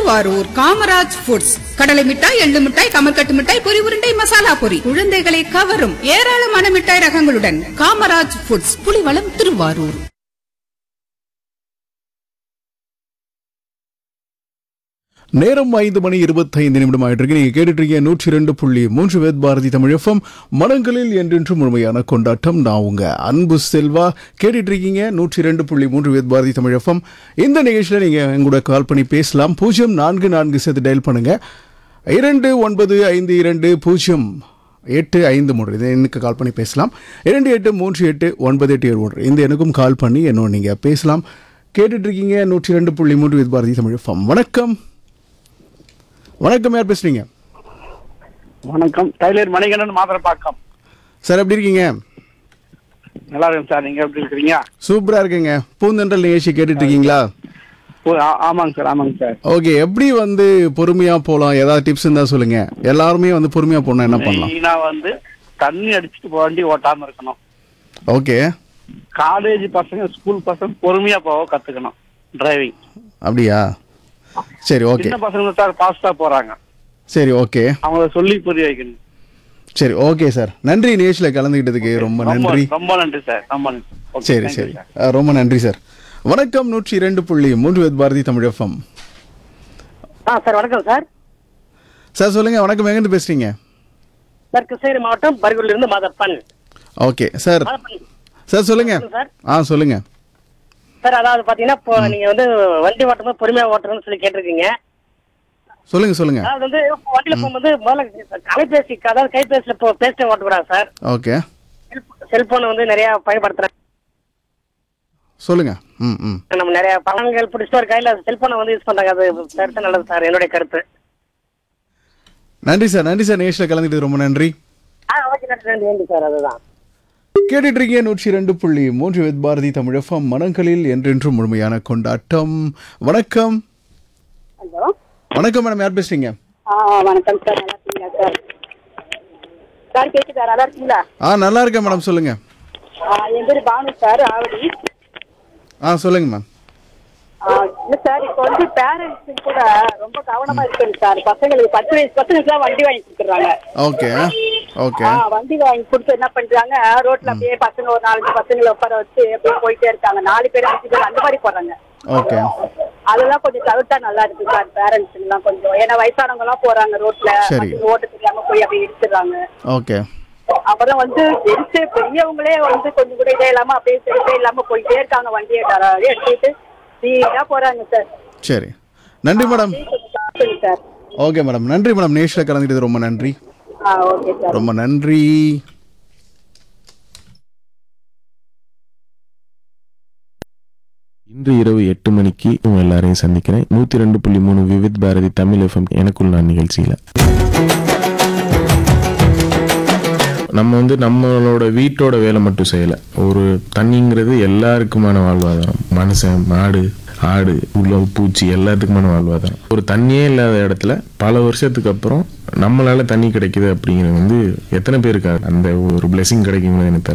Thiruvarur Kamaraj foods கடலை மிட்டாய் எள்ளு மிட்டாய் கமர்கட்டு மிட்டாய் பொரி உருண்டை மசாலா பொரி குழந்தைகளை கவரும் ஏராளமான மிட்டாய் ரகங்களுடன் காமராஜ் ஃபுட்ஸ் புலிவளம் திருவாரூர் நேரம் ஐந்து மணி இருபத்தைந்து நிமிடம் ஆயிட்டு இருக்கு நீங்க கேட்டுட்டு இருக்கீங்க நூற்றி ரெண்டு புள்ளி மூன்று வேத் பாரதி தமிழ் எஃப்எம் மனங்களில் என்றென்றும் முழுமையான கொண்டாட்டம் நான் உங்க அன்பு செல்வா கேட்டுட்டு இருக்கீங்க நூற்றி ரெண்டு புள்ளி மூன்று வேத் பாரதி தமிழ் எஃப்எம் இந்த நிகழ்ச்சியில் நீங்க எங்கூட கால் பண்ணி பேசலாம் பூஜ்ஜியம் நான்கு நான்கு சேர்த்து டயல் பண்ணுங்க இரண்டு ஒன்பது ஐந்து இரண்டு பூஜ்ஜியம் எட்டு ஐந்து மூன்று இது எனக்கு கால் பண்ணி பேசலாம் இரண்டு எட்டு மூன்று எட்டு ஒன்பது எட்டு ஏழு மூன்று இந்த எனக்கும் கால் பண்ணி என்னோட நீங்கள் பேசலாம் கேட்டுட்டு இருக்கீங்க நூற்றி ரெண்டு புள்ளி மூன்று வித் பாரதி தமிழ் எஃப்எம் வணக்கம் வணக்கம் யார் பேசுறீங்க வணக்கம் டைலர் மணிகண்டன் மாதரப்பாக்கம் சார் எப்படி இருக்கீங்க நல்லா இருக்கேன் சார் நீங்க எப்படி இருக்கிறீங்க சூப்பரா இருக்குங்க பூந்தென்றல் நிகழ்ச்சி கேட்டுட்டு இருக்கீங்களா ஓ, ஆ- ஆமாங்க சார் ஆமாங்க சார் ஓகே எப்படி வந்து பொறுமையா போகலாம் ஏதாவது டிப்ஸ் இருந்தா சொல்லுங்க எல்லாருமே வந்து பொறுமையா போனா என்ன பண்ணலாம் மெயினா வந்து தண்ணி அடிச்சுட்டு வண்டி ஓட்டாம இருக்கணும் ஓகே காலேஜ் பசங்க ஸ்கூல் பசங்க பொறுமையா போக கத்துக்கணும் டிரைவிங் அப்படியா சரி ஓகே சின்ன பசங்க சார் ஃபாஸ்டா போறாங்க சரி ஓகே அவங்கள சொல்லி புரிய வைக்கணும் சரி ஓகே சார் நன்றி நிகழ்ச்சியில் கலந்துக்கிட்டதுக்கு ரொம்ப ரொம்ப நன்றி ரொம்ப நன்றி சார் ரொம்ப நன்றி Okay, சரி thank you, சரி sir. அஹ், ரொம்ப நன்றி சார் வணக்கம் நூற்றி இரண்டு புள்ளி மூன்று வேத் பாரதி தமிழ் எஃப்எம் ஆ சார் வணக்கம் சார் சார் சொல்லுங்க வணக்கம் எங்கேருந்து பேசுறீங்க சார் கிருஷ்ணகிரி மாவட்டம் பர்கூர்ல இருந்து Madappan okay sir Madappan sir சொல்லுங்க சார் ஆ சொல்லுங்க சார் அதாவது பாத்தீங்கன்னா இப்போ நீங்க வந்து வண்டி ஓட்டும்போது பொறுமையா ஓட்டணும்னு சொல்லி கேட்டிருக்கீங்க சொல்லுங்க சொல்லுங்க அதாவது வந்து இப்போ வண்டியில போகும்போது முதல்ல கைபேசி அதாவது கைபேசியில இப்போ பேசிட்டே ஓட்டக்கூடாது சார் ஓகே செல்போன் வந்து நிறைய பயன்படுத்துறேன் சொல்லுங்க ம் ம் நம்ம நிறைய பழங்கள் பிடிச்சிட்டு ஒரு கையில செல்போனை வந்து யூஸ் பண்றாங்க அது பெருசா நல்லது சார் என்னுடைய கருத்து நன்றி சார் நன்றி சார் நிகழ்ச்சியில் கலந்துக்கிட்டது ரொம்ப நன்றி ஆ ஓகே நன்றி நன்றி நன்றி சார் அதுதான் கேட்டுட்டு இருக்கீங்க நூற்றி ரெண்டு புள்ளி மூன்று வேத் பாரதி தமிழ் எஃப்எம் மனங்களில் என்றென்றும் முழுமையான கொண்டாட்டம் வணக்கம் ஹலோ வணக்கம் மேடம் யார் பேசுறீங்க ஆ வணக்கம் சார் நல்லா இருக்கீங்களா சார் சார் கேக்குதா நல்லா இருக்கீங்களா ஆ நல்லா இருக்கேன் மேடம் சொல்லுங்க என் பேர் பானு சார் ஆவடி ஆ சொல்லுங்க மேம் ஆ, இல்ல சார் இப்போ வந்து பேரண்ட்ஸ் கூட ரொம்ப கவனமா இருக்கணும் சார் பசங்களுக்கு பத்து வயசு பசங்களுக்கு வண்டி வாங்கி கொடுத்துறாங்க ஓகே ஓகே ஆ, வண்டி வாங்கி கொடுத்து என்ன பண்றாங்க ரோட்ல அப்படியே பசங்க ஒரு நாலஞ்சு பசங்களை உட்கார வச்சு அப்படியே போயிட்டே இருக்காங்க நாலு பேர் அஞ்சு பேர் அந்த மாதிரி போறாங்க ஓகே அதெல்லாம் கொஞ்சம் தவிர்த்தா நல்லா இருக்கு சார் பேரண்ட்ஸ் எல்லாம் கொஞ்சம் ஏன்னா வயசானவங்க எல்லாம் போறாங்க ரோட்ல சரி. பசங்க ஓட்ட தெரியாம போய் அப்படியே இடிச்சிடுறாங்க ஓகே அப்புறம் வந்து பெருசு பெரியவங்களே வந்து கொஞ்சம் கூட இதே இல்லாம அப்படியே பெருசே இல்லாம போயிட்டே இருக்காங்க வண்டியை தராது எடுத்துக்கிட்டு ஸ்பீடா போறாங்க சார் சரி நன்றி மேடம் கொஞ்சம் பார்த்துங்க சார் ஓகே மேடம் நன்றி மேடம் நிகழ்ச்சியில் கலந்துக்கிட்டது ரொம்ப நன்றி ஆ ஓகே சார் ரொம்ப நன்றி இன்று இரவு எட்டு மணிக்கு உங்க எல்லாரையும் சந்திக்கிறேன் நூத்தி ரெண்டு புள்ளி மூணு விவித் பாரதி தமிழ் எஃப்எம் எனக்குள் நான் நிகழ்ச்சியில நம்ம வந்து நம்மளோட வீட்டோட வேலை மட்டும் செய்யல ஒரு தண்ணிங்கிறது எல்லாருக்குமான வாழ்வாதாரம் மனுஷன் மாடு ஆடு உள்ள பூச்சி எல்லாத்துக்குமான வாழ்வாதாரம் ஒரு தண்ணியே இல்லாத இடத்துல பல வருஷத்துக்கு அப்புறம் நம்மளால தண்ணி கிடைக்குது அப்படிங்கிறது வந்து எத்தனை பேருக்கு அந்த ஒரு blessing கிடைக்குங்கிறது எனக்கு தெரியல